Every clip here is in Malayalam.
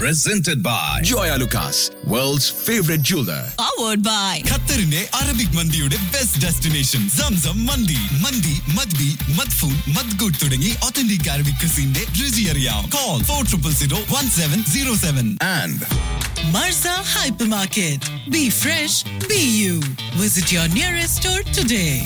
presented by Joya Lucas, world's favorite jeweler. powered by ഖത്തറിന്റെ അറബിക് മന്തിയുടെ ബെസ്റ്റ് ഡെസ്റ്റിനേഷൻ സംസം മന്തി മന്തി മദ്ബി മദ്ഫൂൻ മദ്ഗുഡ് തുടങ്ങി ഒത്തന്റിക് അറബിക് ക്രിസിന്റെ രുചി അറിയാം call four triple zero one seven zero seven And Marza Hypermarket. Be fresh, be you. Visit your nearest store today.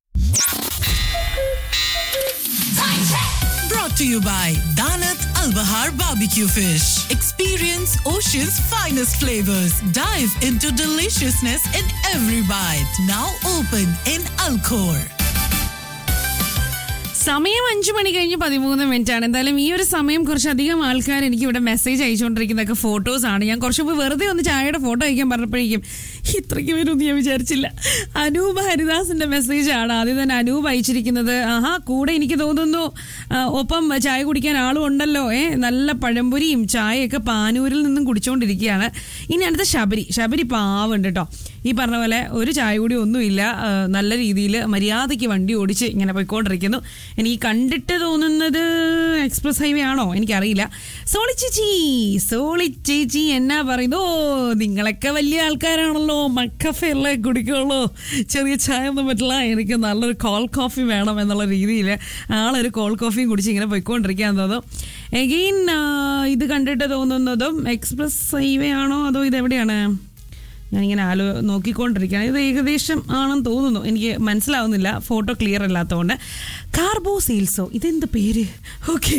Brought to you by Danat Al Bahar Barbecue Fish. Experience Ocean's finest flavors. Dive into deliciousness in every bite. Now open in Alcor. സമയം അഞ്ചു മണി കഴിഞ്ഞ് പതിമൂന്ന് മിനിറ്റ് ആണ് എന്തായാലും ഈ ഒരു സമയം കുറച്ചധികം ആൾക്കാർ എനിക്ക് ഇവിടെ മെസ്സേജ് അയച്ചുകൊണ്ടിരിക്കുന്നതൊക്കെ ഫോട്ടോസ് ആണ് ഞാൻ കുറച്ച് മുമ്പ് വെറുതെ ഒന്ന് ചായയുടെ ഫോട്ടോ അയക്കാൻ പറഞ്ഞപ്പോഴേക്കും ഇത്രയ്ക്ക് വരുമെന്ന് ഞാൻ വിചാരിച്ചില്ല അനൂപ് ഹരിദാസിന്റെ മെസ്സേജ് ആണ് ആദ്യം തന്നെ അനൂപ് അയച്ചിരിക്കുന്നത് ആഹാ കൂടെ എനിക്ക് തോന്നുന്നു ആ, ഒപ്പം ചായ കുടിക്കാൻ ആളും ഉണ്ടല്ലോ ഏ നല്ല പഴംപൊരിയും ചായയൊക്കെ പാനൂരിൽ നിന്നും കുടിച്ചുകൊണ്ടിരിക്കുകയാണ് ഇനി അടുത്ത ശബരി ശബരി പാവുണ്ട് കേട്ടോ ഈ പറഞ്ഞ പോലെ ഒരു ചായ കൂടി ഒന്നുമില്ല ആ, നല്ല രീതിയിൽ മര്യാദയ്ക്ക് വണ്ടി ഓടിച്ച് ഇങ്ങനെ പോയിക്കൊണ്ടിരിക്കുന്നു എനിക്ക് കണ്ടിട്ട് തോന്നുന്നത് എക്സ്പ്രസ് ഹൈവേ ആണോ എനിക്കറിയില്ല സോളി ചേച്ചി സോളി ചേച്ചി എന്നാ പറയുന്നു ഓ നിങ്ങളൊക്കെ വലിയ ആൾക്കാരാണല്ലോ മക്കഫെ അല്ലേ കുടിക്കുള്ളൂ ചെറിയ ചായ ഒന്നും പറ്റില്ല എനിക്ക് നല്ലൊരു കോൾ കോഫി വേണം എന്നുള്ള രീതിയിൽ ആളൊരു കോൾ കോഫിയും കുടിച്ച് ഇങ്ങനെ പോയിക്കൊണ്ടിരിക്കാൻ തോന്നും എഗെയിൻ ഇത് കണ്ടിട്ട് തോന്നുന്നതും എക്സ്പ്രസ് ഹൈവേ ആണോ അതോ ഇത് എവിടെയാണ് ഞാനിങ്ങനെ ആലോ നോക്കിക്കൊണ്ടിരിക്കുകയാണ് ഇത് ഏകദേശം ആണെന്ന് തോന്നുന്നു എനിക്ക് മനസ്സിലാവുന്നില്ല ഫോട്ടോ ക്ലിയർ അല്ലാത്തതുകൊണ്ട് കാർബോ സെയിൽസോ ഇതെന്ത് പേര് ഓക്കെ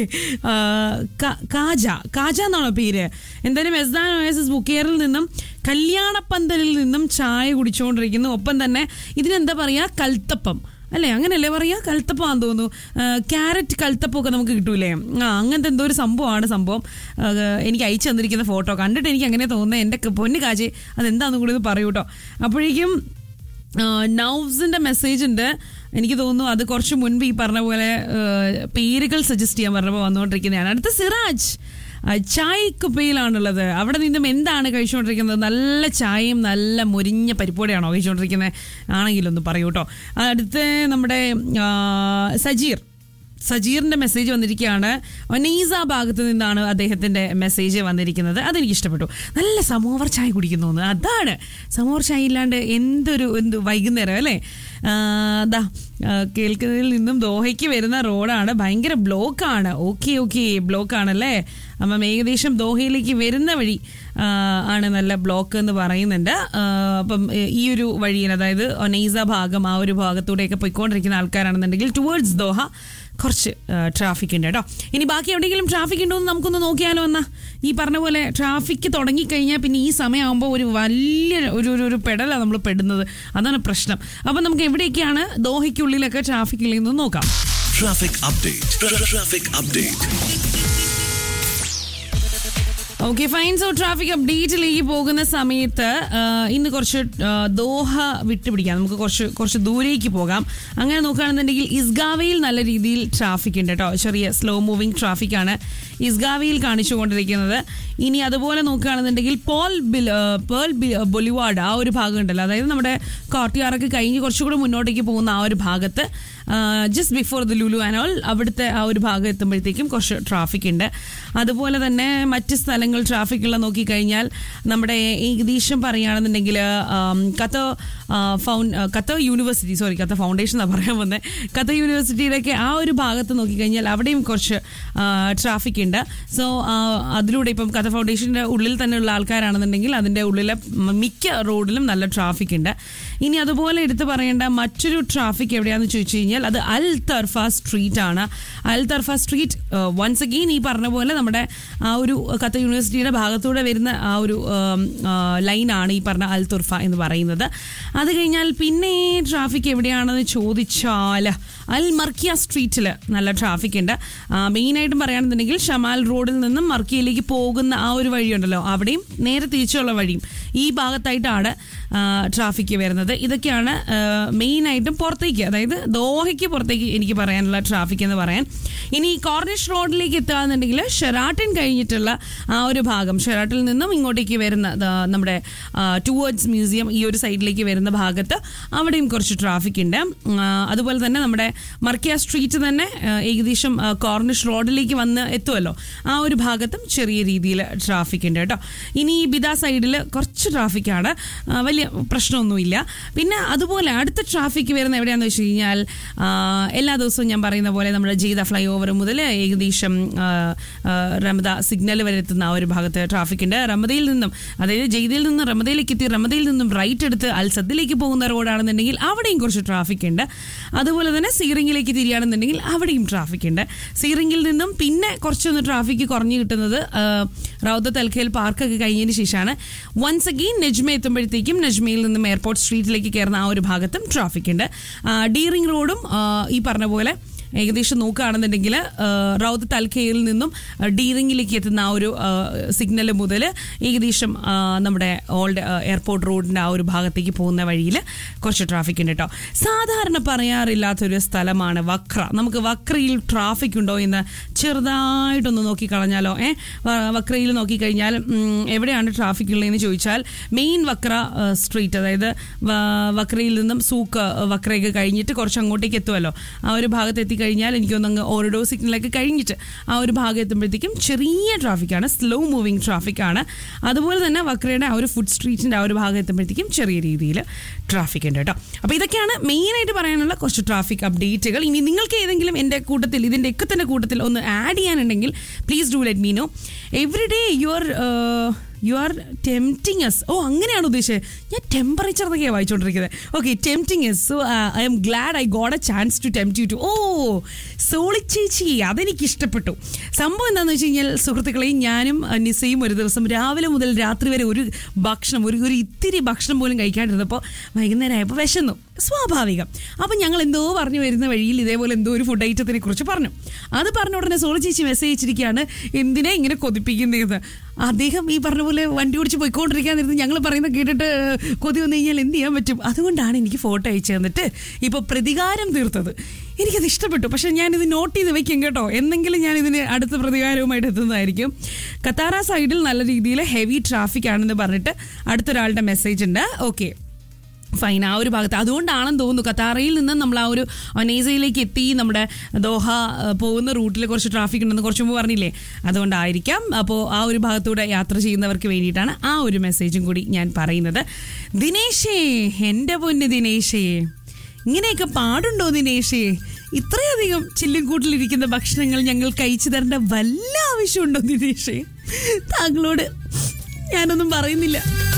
കാജ കാജ എന്നാണോ പേര് എന്തായാലും എസ്ദാൻ ഒയസസ് ബുക്കേറിൽ നിന്നും കല്യാണപ്പന്തലിൽ നിന്നും ചായ കുടിച്ചുകൊണ്ടിരിക്കുന്നു ഒപ്പം തന്നെ ഇതിനെന്താ പറയുക കൽത്തപ്പം അല്ലേ അങ്ങനെയല്ലേ പറയാ കൽത്തപ്പാന്ന് തോന്നുന്നു ക്യാരറ്റ് കൽത്തപ്പമൊക്കെ നമുക്ക് കിട്ടൂലേ ആ അങ്ങനത്തെ എന്തോ ഒരു സംഭവമാണ് സംഭവം ആ, എനിക്ക് അയച്ചു തന്നിരിക്കുന്ന ഫോട്ടോ കണ്ടിട്ട് എനിക്ക് അങ്ങനെ തോന്നുന്നത് എൻ്റെ ക- പൊന്ന് കാജി അതെന്താണെന്നും കൂടി ഒന്ന് പറയൂ കേട്ടോ അപ്പോഴേക്കും നൗസിൻ്റെ മെസ്സേജ് ഉണ്ട് എനിക്ക് തോന്നുന്നു അത് കുറച്ച് മുൻപ് ഈ പറഞ്ഞ പോലെ ആ, പേരുകൾ സജസ്റ്റ് ചെയ്യാൻ പറഞ്ഞപ്പോൾ വന്നുകൊണ്ടിരിക്കുന്നതാണ് അടുത്ത സിറാജ് ആ, ചായക്കുപ്പയിലാണുള്ളത് അവിടെ നിന്നും എന്താണ് കഴിച്ചുകൊണ്ടിരിക്കുന്നത് നല്ല ചായയും നല്ല മുരിഞ്ഞ പരിപ്പോടെയാണോ കഴിച്ചുകൊണ്ടിരിക്കുന്നത് ആണെങ്കിലൊന്ന് പറയൂ കേട്ടോ അടുത്ത നമ്മുടെ ആ, സജീർ സജീറിന്റെ മെസ്സേജ് വന്നിരിക്കുകയാണ് ഒനീസ ഭാഗത്ത് നിന്നാണ് അദ്ദേഹത്തിന്റെ മെസ്സേജ് വന്നിരിക്കുന്നത് അതെനിക്ക് ഇഷ്ടപ്പെട്ടു നല്ല സമോവർ ചായ കുടിക്കുന്നു എന്ന് അതാണ് സമോവർ ചായ ഇല്ലാണ്ട് എന്തൊരു എന്ത് വൈകുന്നേരം അല്ലേ ആ, ദാ ആ, കേൾക്കുന്നതിൽ നിന്നും ദോഹയ്ക്ക് വരുന്ന റോഡാണ് ഭയങ്കര ബ്ലോക്കാണ് ഓക്കെ ഓക്കെ ബ്ലോക്കാണല്ലേ അപ്പം ഏകദേശം ദോഹയിലേക്ക് വരുന്ന വഴി ആ, ആണ് നല്ല ബ്ലോക്ക് എന്ന് പറയുന്നുണ്ട് ആ, അപ്പം ഏ, ഈ ഒരു വഴിയിൽ അതായത് ഒനൈസ ഭാഗം ആ ഒരു ഭാഗത്തൂടെയൊക്കെ പോയിക്കൊണ്ടിരിക്കുന്ന ആൾക്കാരാണെന്നുണ്ടെങ്കിൽ ടുവേർഡ്സ് ദോഹ കുറച്ച് ട്രാഫിക് ഉണ്ട് കേട്ടോ ഇനി ബാക്കി എവിടെയെങ്കിലും ട്രാഫിക് ഉണ്ടോ എന്ന് നമുക്കൊന്ന് നോക്കിയാലോ എന്നാ ഈ പറഞ്ഞ പോലെ ട്രാഫിക് തുടങ്ങിക്കഴിഞ്ഞാൽ പിന്നെ ഈ സമയമാകുമ്പോൾ ഒരു വലിയ ഒരു ഒരു ഒരു പെടലാണ് നമ്മൾ പെടുന്നത് അതാണ് പ്രശ്നം അപ്പം നമുക്ക് എവിടെയൊക്കെയാണ് ദോഹയ്ക്കുള്ളിലൊക്കെ ട്രാഫിക് ഇല്ലെന്ന് നോക്കാം traffic update. Tra- Traffic update. Okay fine so traffic അപ്ഡേറ്റിലേക്ക് പോകുന്ന സമയത്ത് ആ, ഇന്ന് കുറച്ച് ആ, ദോഹ വിട്ടുപിടിക്കാം നമുക്ക് കുറച്ച് കുറച്ച് ദൂരേക്ക് പോകാം അങ്ങനെ നോക്കുകയാണെന്നുണ്ടെങ്കിൽ ഇസ്ഗാവയിൽ നല്ല രീതിയിൽ ട്രാഫിക് ഉണ്ട് കേട്ടോ ചെറിയ സ്ലോ മൂവിങ് ട്രാഫിക് ആണ് ഇസ്ഗാവയിൽ കാണിച്ചുകൊണ്ടിരിക്കുന്നത് ഇനി അതുപോലെ നോക്കുകയാണെന്നുണ്ടെങ്കിൽ പോൾ ബിൽ ആ, പേൾ ബി- ബൊലിവാർഡ് ആ ഒരു ഭാഗം ഉണ്ടല്ലോ അതായത് നമ്മുടെ കോർട്ടിയാറൊക്കെ കഴിഞ്ഞ് കുറച്ചുകൂടെ മുന്നോട്ടേക്ക് പോകുന്ന ആ ഒരു ഭാഗത്ത് just before the Lulu and all അവിടുത്തെ ആ ഒരു ഭാഗം എത്തുമ്പോഴത്തേക്കും കുറച്ച് ട്രാഫിക് ഉണ്ട് അതുപോലെ തന്നെ മറ്റ് സ്ഥലങ്ങൾ ട്രാഫിക് ഉള്ള നോക്കിക്കഴിഞ്ഞാൽ നമ്മുടെ ഏകദേശം പറയുകയാണെന്നുണ്ടെങ്കിൽ Qatar found Qatar university sorry Qatar foundation എന്നാണ് പറയാൻ വന്നത് കത്ത യൂണിവേഴ്സിറ്റിയിലൊക്കെ ആ ഒരു ഭാഗത്ത് നോക്കിക്കഴിഞ്ഞാൽ അവിടെയും കുറച്ച് ട്രാഫിക് ഉണ്ട് സോ അതിലൂടെ ഇപ്പം കഥ ഫൗണ്ടേഷൻ്റെ ഉള്ളിൽ തന്നെയുള്ള ആൾക്കാരാണെന്നുണ്ടെങ്കിൽ അതിൻ്റെ ഉള്ളിലെ മിക്ക റോഡിലും നല്ല ട്രാഫിക് ഉണ്ട് ഇനി അതുപോലെ എടുത്തു പറയേണ്ട മറ്റൊരു ട്രാഫിക് എവിടെയാണെന്ന് ചോദിച്ചു കഴിഞ്ഞാൽ അത് അൽ തർഫ സ്ട്രീറ്റ് ആണ് Al Tarfa street once again ഈ പറഞ്ഞ പോലെ നമ്മുടെ ആ ഒരു കത്ത യൂണിവേഴ്സിറ്റിയുടെ ഭാഗത്തൂടെ വരുന്ന ആ ഒരു ലൈനാണ് ഈ പറഞ്ഞ അൽ തുർഫ എന്ന് പറയുന്നത് അത് കഴിഞ്ഞാൽ പിന്നെ ട്രാഫിക് എവിടെയാണെന്ന് ചോദിച്ചാൽ അൽ മർക്കിയ സ്ട്രീറ്റിൽ നല്ല ട്രാഫിക് ഉണ്ട് മെയിനായിട്ടും പറയുകയാണെന്നുണ്ടെങ്കിൽ ഷമാൽ റോഡിൽ നിന്നും മർക്കിയയിലേക്ക് പോകുന്ന ആ ഒരു വഴിയുണ്ടല്ലോ അവിടെയും നേരെ തിരിച്ചുള്ള വഴിയും ഈ ഭാഗത്തായിട്ടാണ് ട്രാഫിക് വരുന്നത് ഇതൊക്കെയാണ് മെയിനായിട്ടും പുറത്തേക്ക് അതായത് ദോഹയ്ക്ക് പുറത്തേക്ക് എനിക്ക് പറയാനുള്ള ട്രാഫിക് എന്ന് പറയാൻ ഇനി കോർണിഷ് റോഡിലേക്ക് എത്തുകയാണെന്നുണ്ടെങ്കിൽ ഷെറാട്ടൻ കഴിഞ്ഞിട്ടുള്ള ആ ഒരു ഭാഗം ഷെറാട്ടിൽ നിന്നും ഇങ്ങോട്ടേക്ക് വരുന്ന ദാ നമ്മുടെ ടുവേർഡ്സ് മ്യൂസിയം ഈ ഒരു സൈഡിലേക്ക് വരുന്ന ഭാഗത്ത് അവിടെയും കുറച്ച് ട്രാഫിക് ഉണ്ട് ആ, അതുപോലെ തന്നെ നമ്മുടെ മർക്കിയ സ്ട്രീറ്റ് തന്നെ ആ, ഏകദേശം ആ, കോർണിഷ് റോഡിലേക്ക് വന്ന് എത്തുമല്ലോ ഉണ്ടല്ലോ ആ ഒരു ഭാഗത്തും ചെറിയ രീതിയിൽ ട്രാഫിക് ഉണ്ട് കേട്ടോ ഇനി ഈ ബിദ സൈഡിൽ കുറച്ച് ട്രാഫിക്കാണ് ആ, വലിയ പ്രശ്നമൊന്നുമില്ല പിന്നെ അതുപോലെ അടുത്ത ട്രാഫിക് വരുന്ന എവിടെയാണെന്ന് വെച്ച് കഴിഞ്ഞാൽ ആ, എല്ലാ ദിവസവും ഞാൻ പറയുന്ന പോലെ നമ്മുടെ ജയ്ത ഫ്ലൈ ഓവർ മുതൽ ഏകദേശം ആ, ആ, റമദ സിഗ്നൽ വരെ എത്തുന്ന ആ ഒരു ഭാഗത്ത് ട്രാഫിക് ഉണ്ട് റമദയിൽ നിന്നും അതായത് ജയ്തയിൽ നിന്ന് റമദയിലേക്ക് എത്തി റമദയിൽ നിന്നും റൈറ്റ് എടുത്ത് അൽസദിലേക്ക് പോകുന്ന റോഡാണെന്നുണ്ടെങ്കിൽ അവിടെയും കുറച്ച് ട്രാഫിക് ഉണ്ട് അതുപോലെ തന്നെ സീറിംഗിലേക്ക് തിരിയാണെന്നുണ്ടെങ്കിൽ അവിടെയും ട്രാഫിക് ഉണ്ട് സീറിംഗിൽ നിന്നും പിന്നെ കുറച്ചൊന്ന് ട്രാഫിക് കുറഞ്ഞു കിട്ടുന്നത് ആ, റൗദത്ത് അൽഖയിൽ പാർക്കൊക്കെ കഴിഞ്ഞതിന് ശേഷമാണ് വൺസ് അഗെയിൻ നെജ്മ എത്തുമ്പോഴത്തേക്കും നെജ്മയിൽ നിന്നും എയർപോർട്ട് സ്ട്രീറ്റിലേക്ക് കയറുന്ന ആ ഒരു ഭാഗത്തും ട്രാഫിക് ഉണ്ട് ആ, ഡീറിംഗ് റോഡും ആ, ഈ പറഞ്ഞ പോലെ ഏകദേശം നോക്കുകയാണെന്നുണ്ടെങ്കിൽ റൗദത്ത് അൽഖയിൽ നിന്നും ആ, ഡീറിംഗിലേക്ക് എത്തുന്ന ആ ഒരു സിഗ്നൽ മുതൽ ഏകദേശം ആ, നമ്മുടെ ഓൾഡ് ആ, എയർപോർട്ട് റോഡിൻ്റെ ആ ഒരു ഭാഗത്തേക്ക് പോകുന്ന വഴിയിൽ കുറച്ച് ട്രാഫിക് ഉണ്ട് കേട്ടോ സാധാരണ പറയാറില്ലാത്തൊരു സ്ഥലമാണ് വക്ര നമുക്ക് വക്രയിൽ ട്രാഫിക് ഉണ്ടോ എന്ന് ചെറുതായിട്ടൊന്ന് നോക്കിക്കളഞ്ഞാലോ ഏ വ- വക്രയിൽ നോക്കിക്കഴിഞ്ഞാൽ ഉം, എവിടെയാണ് ട്രാഫിക് ഉള്ളതെന്ന് ചോദിച്ചാൽ മെയിൻ വക്ര ആ, സ്ട്രീറ്റ് അതായത് വ- വക്രയിൽ നിന്നും സൂക്ക് വക്രയൊക്കെ കഴിഞ്ഞിട്ട് കുറച്ച് അങ്ങോട്ടേക്ക് എത്തുമല്ലോ ആ ഒരു ഭാഗത്ത് എത്തിക്കഴിഞ്ഞാൽ എനിക്കൊന്നങ്ങ് ഓരോ സിഗ്നലൊക്കെ കഴിഞ്ഞിട്ട് ആ ഒരു ഭാഗം എത്തുമ്പോഴത്തേക്കും ചെറിയ ട്രാഫിക്കാണ് സ്ലോ മൂവിങ് ട്രാഫിക്കാണ് അതുപോലെ തന്നെ വക്രയുടെ ആ ഒരു ഫുഡ് സ്ട്രീറ്റിൻ്റെ ആ ഒരു ഭാഗം എത്തുമ്പോഴത്തേക്കും ചെറിയ രീതിയിൽ ട്രാഫിക് ഉണ്ട് കേട്ടോ അപ്പോൾ ഇതൊക്കെയാണ് മെയിനായിട്ട് പറയാനുള്ള കുറച്ച് ട്രാഫിക് അപ്ഡേറ്റുകൾ ഇനി നിങ്ങൾക്ക് ഏതെങ്കിലും എൻ്റെ കൂട്ടത്തിൽ ഇതിൻ്റെ ഒക്കെ തന്നെ കൂട്ടത്തിൽ ഒന്ന് ആഡ് ചെയ്യാനുണ്ടെങ്കിൽ please do let me know every day your you are tempting S oh അങ്ങനെയാണ് ഉദ്ദേശിച്ചത് ഞാൻ ടെമ്പറേച്ചർ എന്നൊക്കെയാണ് വായിച്ചുകൊണ്ടിരിക്കുന്നത് okay tempting S so I'm glad I got a chance to tempt you to oh sorry ചേച്ചി അതെനിക്ക് ഇഷ്ടപ്പെട്ടു സംഭവം എന്താണെന്ന് വെച്ച് കഴിഞ്ഞാൽ സുഹൃത്തുക്കളെ ഞാനും അഹ്, നിസയും ഒരു ദിവസം രാവിലെ മുതൽ രാത്രി വരെ ഒരു ഭക്ഷണം ഒരു ഒരു ഇത്തിരി ഭക്ഷണം പോലും കഴിക്കാണ്ടിരുന്നപ്പോൾ വൈകുന്നേരം ആയപ്പോൾ വിശന്നു സ്വാഭാവികം അപ്പം ഞങ്ങൾ എന്തോ പറഞ്ഞു വരുന്ന വഴിയിൽ ഇതേപോലെ എന്തോ ഒരു ഫുഡ് ഐറ്റത്തിനെ കുറിച്ച് പറഞ്ഞു അത് പറഞ്ഞ ഉടനെ സോളി ചേച്ചി മെസ്സേജ് അയച്ചിരിക്കുകയാണ് എന്തിനാ ഇങ്ങനെ കൊതിപ്പിക്കുന്നതെന്ന് അദ്ദേഹം ഈ പറഞ്ഞ പോലെ വണ്ടി ഓടിച്ച് പോയിക്കൊണ്ടിരിക്കാന്നിരുന്ന് ഞങ്ങൾ പറയുന്നത് കേട്ടിട്ട് കൊതി വന്നു കഴിഞ്ഞാൽ എന്ത് ചെയ്യാൻ പറ്റും അതുകൊണ്ടാണ് എനിക്ക് ഫോട്ടോ അയച്ചു തന്നിട്ട് ഇപ്പോൾ പ്രതികാരം തീർത്തത് എനിക്കത് ഇഷ്ടപ്പെട്ടു പക്ഷെ ഞാനിത് നോട്ട് ചെയ്ത് വെക്കും കേട്ടോ എന്നെങ്കിലും ഞാൻ ഇതിന് അടുത്ത പ്രതികാരവുമായിട്ട് എത്തുന്നതായിരിക്കും കത്താറ സൈഡിൽ നല്ല രീതിയിൽ ഹെവി ട്രാഫിക് ആണെന്ന് പറഞ്ഞിട്ട് അടുത്തൊരാളുടെ മെസ്സേജ് ഉണ്ട് ഓക്കെ ഫൈൻ ആ ഒരു ഭാഗത്ത് അതുകൊണ്ടാണെന്ന് തോന്നുന്നു ഖത്താറയിൽ നിന്ന് നമ്മൾ ആ ഒരു ഒനേസയിലേക്ക് എത്തി നമ്മുടെ ദോഹ ആ, പോകുന്ന റൂട്ടിൽ കുറച്ച് ട്രാഫിക് ഉണ്ടെന്ന് കുറച്ച് മുമ്പ് പറഞ്ഞില്ലേ അതുകൊണ്ടായിരിക്കാം അപ്പോൾ ആ ഒരു ഭാഗത്തൂടെ യാത്ര ചെയ്യുന്നവർക്ക് വേണ്ടിയിട്ടാണ് ആ ഒരു മെസ്സേജും കൂടി ഞാൻ പറയുന്നത് ദിനേശേ എൻ്റെ പൊന്ന് ദിനേശേ ഇങ്ങനെയൊക്കെ പാടുണ്ടോ ദിനേശേ ഇത്രയധികം ചില്ലിക്കൂട്ടിലിരിക്കുന്ന ഭക്ഷണങ്ങൾ ഞങ്ങൾ കഴിച്ചു തരേണ്ട വല്ല ആവശ്യമുണ്ടോ ദിനേശേ താങ്കളോട് ഞാനൊന്നും പറയുന്നില്ല